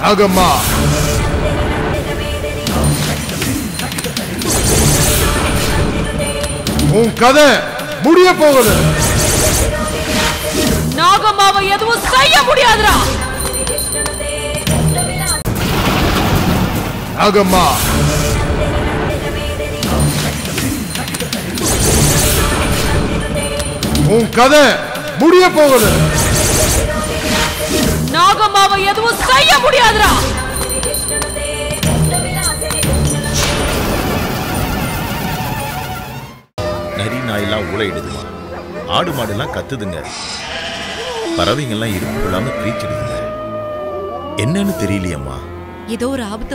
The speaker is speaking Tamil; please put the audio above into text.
நாகம்மா உன் கதை முடிய போகுது நாகம்மாவை எதுவும் செய்ய முடியாதுடா நாகம்மா உன் கதை முடிய போகுது நாகம்மாவை எதுவும் செய்ய முடியாதுடா நரி நாயெல்லாம் ஊழையிடுதுமா ஆடு மாடுலாம் கத்துதுங்க பறவைங்கெல்லாம் இருப்பு இல்லாம கிரீச்சிடுதுங்க என்னன்னு தெரியலையம்மா ஏதோ ஒரு ஆபத்து